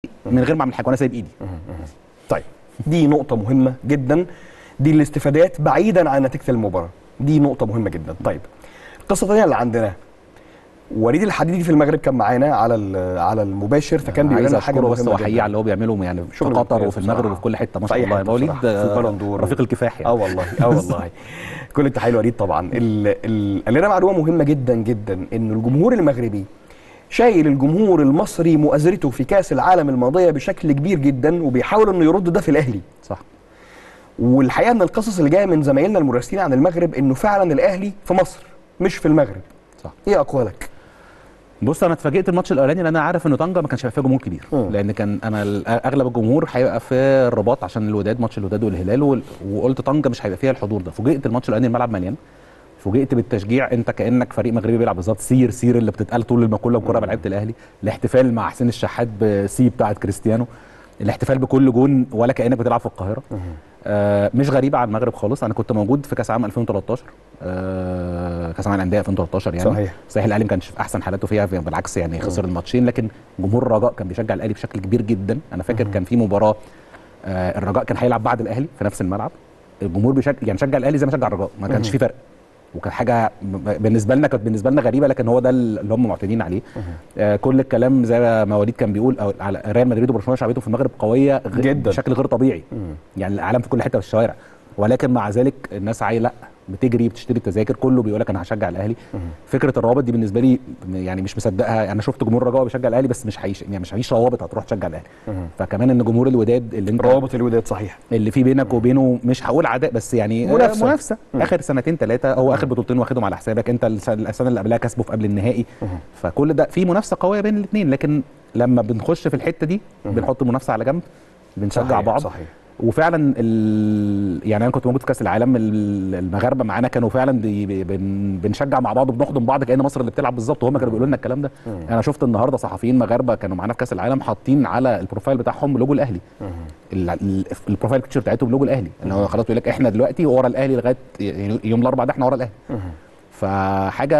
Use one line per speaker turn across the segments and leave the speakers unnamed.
من غير ما اعمل حاجه وانا سايب ايدي
طيب دي نقطة مهمة جدا دي الاستفادات بعيدا عن نتيجة المباراة دي نقطة مهمة جدا طيب القصة الثانية اللي عندنا وليد الحديدي في المغرب كان معانا على ال- على المباشر فكان بيقول
عايز
لنا حاجة
اشكره بس
مهمة
واحييه
جدا.
على اللي هو بيعمله يعني في
شغل
قطر
ممتاز
وفي المغرب
بصراحة.
وفي كل حته ما
في
شاء
أي
الله
حتة
يا وليد
بصراحة. في البالون دور.
رفيق الكفاح
اه
يعني
والله اه والله كل التحيه لوليد طبعا ال- ال- قال لنا معلومه مهمه جدا جدا ان الجمهور المغربي شايل الجمهور المصري مؤازرته في كاس العالم الماضيه بشكل كبير جدا وبيحاول انه يرد ده في الاهلي
صح
والحقيقه من القصص اللي جايه من زمايلنا المراسلين عن المغرب انه فعلا الاهلي في مصر مش في المغرب
صح
ايه اقوالك
بص انا اتفاجئت الماتش الاولاني لان انا عارف انه طنجه ما كانش هيبقى فيها جمهور كبير
مم.
لان كان انا ال- اغلب الجمهور هيبقى في الرباط عشان الوداد ماتش الوداد والهلال وال- وقلت طنجه مش هيبقى فيها الحضور ده فوجئت الماتش الاولاني الملعب مليان فوجئت بالتشجيع انت كانك فريق مغربي بيلعب بالظبط سير سير اللي بتتقال طول ما كل الكوره بلعيبه الاهلي الاحتفال مع حسين الشحات بسي بتاعه كريستيانو الاحتفال بكل جون ولا كانك بتلعب في القاهره آه مش غريبه على المغرب خالص انا كنت موجود في كاس عام 2013 آه كاس عام الانديه 2013 يعني
صحيح.
صحيح الاهلي ما كانش في احسن حالاته فيها في- بالعكس يعني خسر الماتشين لكن جمهور الرجاء كان بيشجع الاهلي بشكل كبير جدا انا فاكر كان في مباراه آه الرجاء كان هيلعب بعد الاهلي في نفس الملعب الجمهور بيشجع يعني شجع الاهلي زي ما شجع الرجاء ما كانش في فرق وكان حاجه ب- بالنسبه لنا كانت بالنسبه لنا غريبه لكن هو ده اللي هم معتادين عليه آه كل الكلام زي ما وليد كان بيقول أو على ريال مدريد وبرشلونه شعبيتهم في المغرب قويه غ-
جداً.
بشكل غير طبيعي يعني العالم في كل حته في الشوارع ولكن مع ذلك الناس عاي لا بتجري بتشتري التذاكر كله بيقول لك انا هشجع الاهلي فكره الروابط دي بالنسبه لي يعني مش مصدقها انا شفت جمهور الرجاء بيشجع الاهلي بس مش هيش يعني مش هيش روابط هتروح تشجع الاهلي فكمان ان جمهور الوداد اللي انت
روابط الوداد صحيح
اللي في بينك وبينه مش هقول عداء بس يعني
منافسة.
منافسه, منافسة. اخر سنتين ثلاثه هو اخر بطولتين واخدهم على حسابك انت الس- السنه اللي قبلها كسبه في قبل النهائي فكل ده في منافسه قويه بين الاثنين لكن لما بنخش في الحته دي بنحط المنافسه على جنب بنشجع
صحيح،
بعض
صحيح.
وفعلا ال... يعني انا كنت موجود في كاس العالم ال- المغاربه معانا كانوا فعلا بي... بي- بن... بنشجع مع بعض وبنحضن بعض كان مصر اللي بتلعب بالظبط وهم كانوا بيقولوا لنا الكلام ده انا شفت النهارده صحفيين مغاربه كانوا معانا في كاس العالم حاطين على البروفايل بتاعهم لوجو الاهلي ال- ال- البروفايل بيكتشر بتاعتهم لوجو الاهلي اللي هو خلاص بيقول لك احنا دلوقتي ورا الاهلي لغايه يعني يوم الاربعاء ده احنا ورا الاهلي فحاجه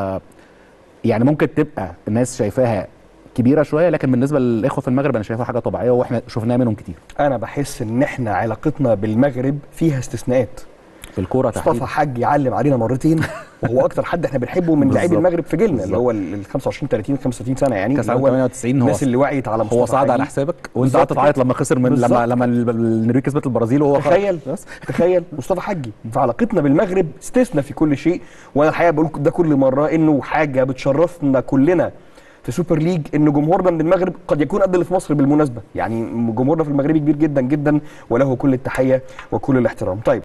يعني ممكن تبقى الناس شايفاها كبيره شويه لكن بالنسبه للاخوه في المغرب انا شايفها حاجه طبيعيه واحنا شفناها منهم كتير
انا بحس ان احنا علاقتنا بالمغرب فيها استثناءات
في الكوره
مصطفى
تحديدا
حاج يعلم علينا مرتين وهو اكتر حد احنا بنحبه من لاعبي
بالظبط.
المغرب في جيلنا اللي
بالظبط.
هو ال 25 30 35 سنه يعني
كاس
اللي
العالم
هو
98 هو
الناس اللي وعيت على مصطفى
هو صعد
حجي.
على حسابك وانت
بالظبط
قعدت تعيط
كده.
لما خسر من
بالظبط.
لما لما ال- النرويج كسبت البرازيل وهو خرج.
تخيل
بس
تخيل مصطفى حجي فعلاقتنا بالمغرب استثنى في كل شيء وانا الحقيقه بقول ده كل مره انه حاجه بتشرفنا كلنا في سوبر ليج ان جمهورنا من المغرب قد يكون قد اللي في مصر بالمناسبه يعني جمهورنا في المغرب كبير جدا جدا وله كل التحيه وكل الاحترام طيب